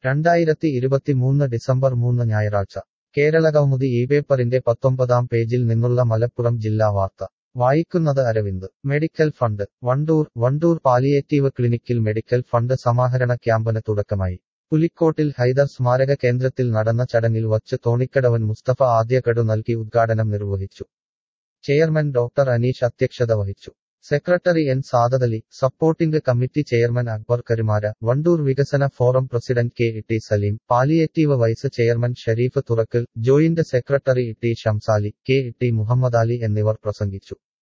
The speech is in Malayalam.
രണ്ടായിരത്തി ഇരുപത്തിമൂന്ന് ഡിസംബർ മൂന്ന് ഞായറാഴ്ച കേരളകൗമുദി ഈ പേപ്പറിന്റെ പത്തൊമ്പതാം പേജിൽ നിന്നുള്ള മലപ്പുറം ജില്ലാ വാർത്ത വായിക്കുന്നത് Aravind medical fund Wandoor Wandoor palliative ക്ലിനിക്കിൽ മെഡിക്കൽ ഫണ്ട് സമാഹരണ ക്യാമ്പന് തുടക്കമായി പുലിക്കോട്ടിൽ ഹൈദർ സ്മാരക കേന്ദ്രത്തിൽ നടന്ന ചടങ്ങിൽ വച്ച് തോണിക്കടവൻ മുസ്തഫ ആദ്യ ഗഡു നൽകി ഉദ്ഘാടനം നിർവഹിച്ചു ചെയർമാൻ ഡോക്ടർ അനീഷ് അധ്യക്ഷത വഹിച്ചു secretary N Sadathali supporting committee chairman Akbar Karumara Wandoor വികസന forum president K T Saleem palliative vice chairman Shareef Thurakkal joint secretary T Shamsali K T Muhammad Ali എന്നിവർ പ്രസംഗിച്ചു